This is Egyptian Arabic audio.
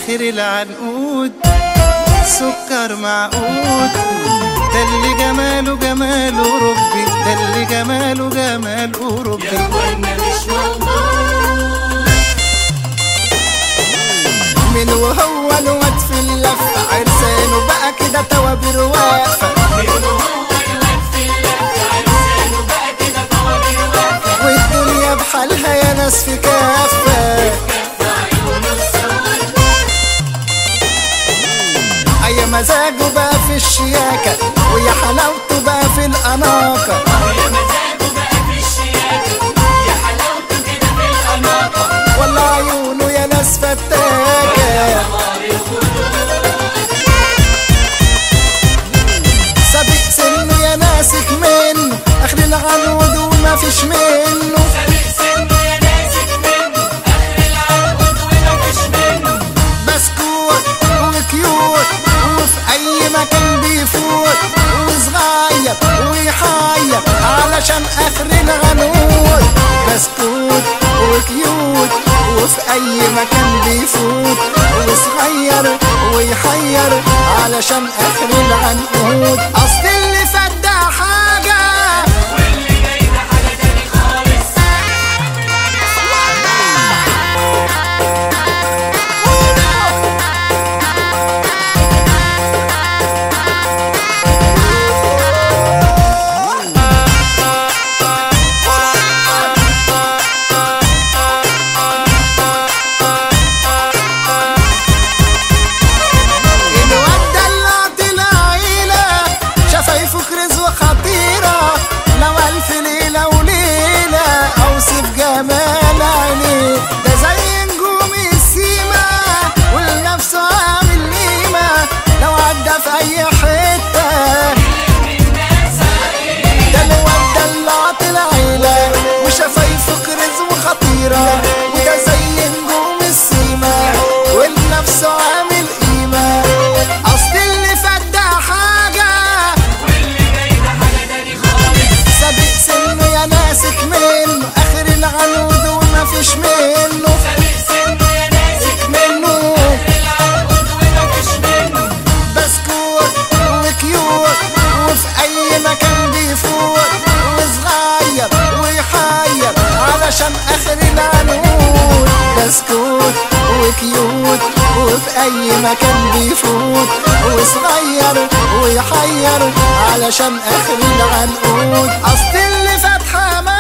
اخر العنقود سكر معقود ده اللي جماله جمال اوروبي ده اللي جماله جمال اوروبي اخوانا مش موضوع من وهو الواد في اللفة عرسانه بقى كده توابير واقفة منه هو الواد في اللفة عرسانه بقى كده طوابير واقفة والدنيا بحالها يا ناس في كافة كف عيون الصور أي مزاجه بقى في الشياكة ويا حلاوته بقى في الأناقة يا مزاجه بقى في الشياكة يا حلاوته كده في الأناقة ولا عيونه يا ناس فتاكة قمر الخدود سابق سنه يا ناسك منه آخر العنود وما فيش منه سابق سنه يا ناسك منه آخر العنقود ومفيش منه بسكوت وكيوت وفي اي مكان بيفوت وصغير ويحير علشان اخر العنود بسكوت وكيوت وفي اي مكان بيفوت وصغير ويحير علشان اخر العنقود اصل اللي فات ده حاجه واللي جاي ده حاجة تاني خالص الواد دلعت العيلة شفايفه كرز وخطيرة لو ألف ليلة وليلة أوصف جمال عينيه ده زي نجوم السيما والنفس عامل قيمة لو عدى في أي حتة ده الواد دلعت العيلة وشفايفه كرز وخطيرة وده زي نجوم السيما والنفس عامل قيمة أصل اللي فات ده حاجة واللي جاي ده حاجة تاني خالص سابق سنه يا ناسك منه آخر العنود وما فيش منه سابق سنه يا ناسك منه العنقود ومفيش منه بسكوت وكيوت وفي أي مكان بيفوت وصغير ويحير علشان آخر العنود بسكوت وكيوت وفي أي مكان بيفوت وصغير ويحير علشان آخر العنقود أصل اللي فاتحة